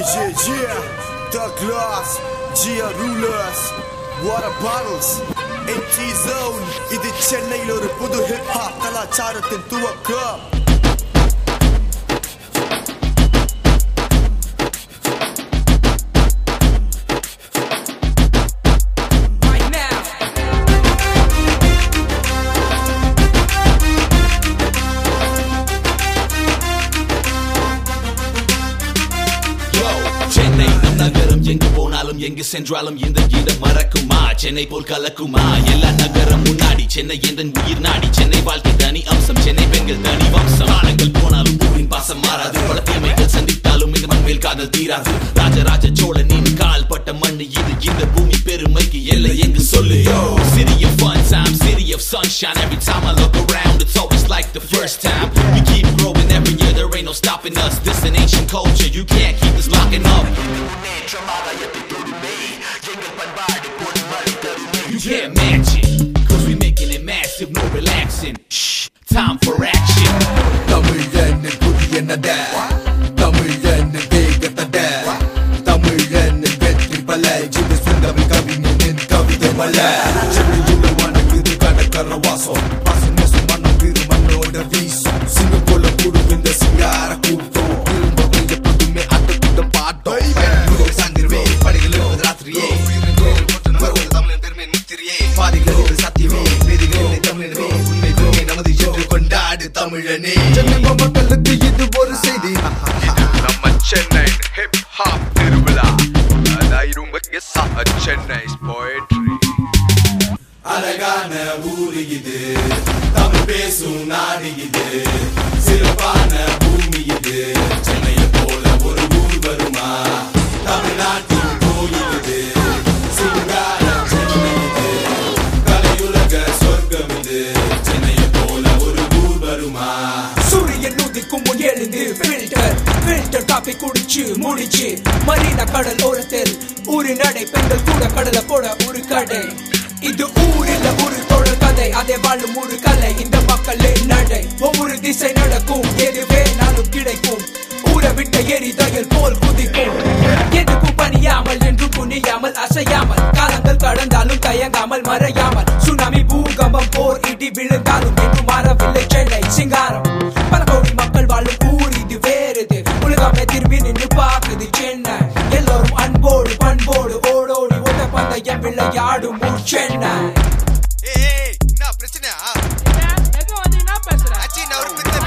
Yeah, yeah, the glass, Gia rulers, water bottles, empty zone. இது சென்னையில் ஒரு புது ஹிப் ஹாப் கலாச்சாரத்தின் துவக்கம் right now. Yo, சென்னை நம் நகரம் எங்கு போனாலும் எங்கு சென்றாலும் இந்த இடம் மறக்குமா சென்னை போல் கலக்குமா எல்லா நகரம் முன்னாடி சென்னை எந்த உயிர் நாடி சென்னை வாழ்க்கை தனி அம்சம் சென்னை பெண்கள் தனி வம்சம் காலங்கள் போனாலும் ஊரின் பாசம் மாறாது பல தீமைகள் சந்தித்தாலும் இந்த மண் மேல் காதல் தீராது ராஜராஜ சோழனின் கால் பட்ட மண்ணு இது இந்த பூமி பெருமைக்கு எல்லை எங்கு சொல்லு Yo, city of fun time city of sunshine every time I look around it's always like the first time we keep growing every year there ain't no stopping us this an ancient culture you can't keep us locking up You can't match it, cause we making it massive, no relaxing. Shh, time for action. தமிழன் புதிய நட தமிழன் வேகத்தட தமிழன் வெற்றி பல இது செந்தமிழ் கவிஞனின் கவிதை மல சென்னையில் வணங்குது கடற்கர வாசம் பாசம் நேசம் மனம் விரு மண்ணோட வீசும் சிங்கம் போல கூடும் இந்த சிங்கார கூட்டம் திரும்ப எப்போதுமே அந்த கூட்டம் பாட்டம் சாங்கிருவே படைகள் ராத்திரியே தமிழன் பெருமை முத்திரியே பாதிகள் சத்தியமே வேதிகள் தமிழனவே உண்மை பெருமை நமது என்று கொண்டாடு தமிழனே சென்னை மக்களுக்கு இது ஒரு செய்தி நம்ம சென்னை ஹிப் ஹாப் திருவிழா அதாயிரும் சென்னை போயட்ரி அழகான ஊரு இது தமிழ் பேசும் நாடு இது சிறப்பான பூமி இது சென்னையை போல ஒரு ஊர் வருமா தமிழ்நாட்டின் கோயில் இது சிங்கார சென்னை இது கலையுலக சொர்க்கம் இது சென்னையை போல ஒரு ஊர் வருமா சூரியன் உதிக்கும் முன் எழுந்து ஃபில்டர் ஃபில்டர் காப்பி குடிச்சு முடிச்சு மரீனா கடல் ஓரத்தில் ஊரு நடை பெண்கள் கூட கடலை போட ஒரு கடை இது ஊரில் ஒரு தொடர் கதை அதை வாழும் ஒரு கலை இந்த மக்களே நடை ஒவ்வொரு திசை நடக்கும் எது வேணாலும் கிடைக்கும் ஊரை விட்ட எரிதயல் போல் குதிக்கும் எதுக்கும் பணியாமல் என்று குனியாமல் அசையாமல் காலங்கள் கடந்தாலும் தயங்காமல் மறையாமல் சுனாமி பூகம்பம் போர் இடி விழுந்தாலும் என்று மாறவில்லை சென்னை சிங்காரம் பல கோடி மக்கள் வாழும் ஊர் இது வேறுது உலகமே திரும்பி நின்று பார்க்குது சென்னை எல்லோரும் அன்போடு பண்போடு ஓடோடி ஓட்ட பந்தயம் விளையாடும் ஊர் சென்னை ஏய் என்ன பிரச்சனை அச்சி நான் ஒரு பித்த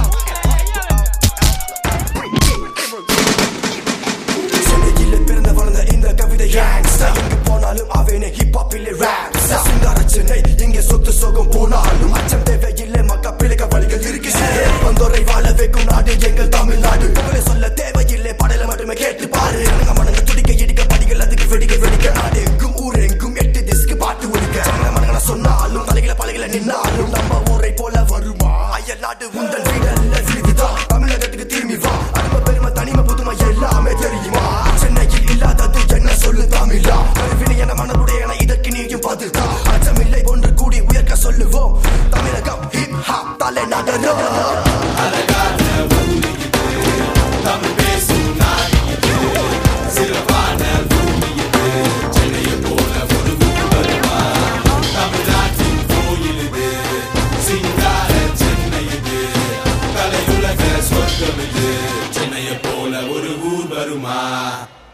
சென்னையில் பிறந்த வளர்ந்த இந்த கவிதை gangster. எங்கு போனாலும் அவனே ஹிப் ஹாப்பிலே ரேப் சிங்கார சென்னை எங்கே சொத்து சோகம் போனாலும் அச்சம் தேவையில்லை மக்கா பிழைக்க வழிகள் இருக்கு வந்தோரை வாழ வைக்கும் நாடு எங்கள் தமிழ்நாடு உங்களை சொல்ல தேவையில்லை படையில மட்டுமே கேட்டு பாரு மனங்க மனங்க துடிக்க இடிக்க படிகள் அதுக்கு வெடிக்க வெடிக்க நாடு எங்கும் ஊர் எங்கும் எட்டு திஸ்க்கு பாட்டு ஒழிக்க மனங்க மனங்க சொன்னாலும் தலைகளை பழகில நின்னாலும் நம்ம ஊரை போல வருமா அயல் நாடு உந்தல் வீடல்ல வீடுதான் தமிழகத்துக்கு திரும்பி வா அனுபவ பெருமை தனிமை புதுமை எல்லாமே தெரியுமா சென்னையில் இல்லாதது என்ன சொல்லு தமிழா அறிவினை என மனதுடைய என இதற்கு நீயும் பதில்தான் அச்சமில்லை ஒன்று கூடி உயர்க்க சொல்லுவோம் தமிழகம் ஹிப் ஹாப் தலை நகரம் அழகான ஊரு இது தமிழ் பேசும் நாடு இது சிறப்பான பூமி இது சென்னையை போல ஒரு ஊர் வருமா தமிழ்நாட்டின் கோயில் இது சிங்கார சென்னை இது கலையுலக சொர்க்கம் இது சென்னையை போல ஒரு ஊர் வருமா